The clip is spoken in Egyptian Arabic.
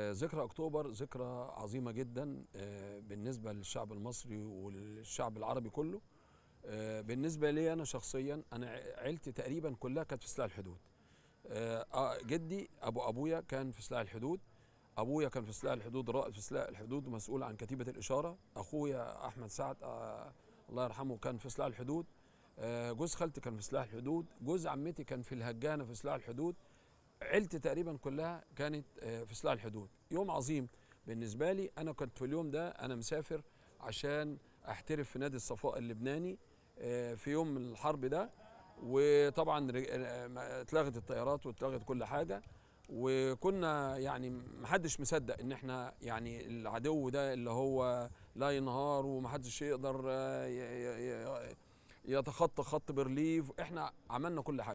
آه، ذكرى اكتوبر ذكرى عظيمه جدا آه، بالنسبه للشعب المصري والشعب العربي كله آه، بالنسبه لي انا شخصيا انا ع- عيلتي تقريبا كلها كانت في سلاح الحدود آه، آه، جدي ابو ابويا كان في سلاح الحدود ابويا كان في سلاح الحدود رائد في سلاح الحدود ومسؤول عن كتيبه الاشاره اخويا احمد سعد آه، الله يرحمه كان في سلاح الحدود آه، جوز خالتي كان في سلاح الحدود جوز عمتي كان في الهجانه في سلاح الحدود عيلتي تقريبا كلها كانت آه، في سلاح الحدود يوم عظيم بالنسبه لي انا كنت في اليوم ده انا مسافر عشان احترف في نادي الصفاء اللبناني آه، في يوم الحرب ده وطبعا رج- آه، ما- اتلغت الطيارات واتلغت كل حاجه وكنا يعني محدش مصدق ان احنا يعني العدو ده اللي هو لا ينهار ومحدش يقدر آه، ي- ي- ي- يتخطى خط برليف احنا عملنا كل حاجه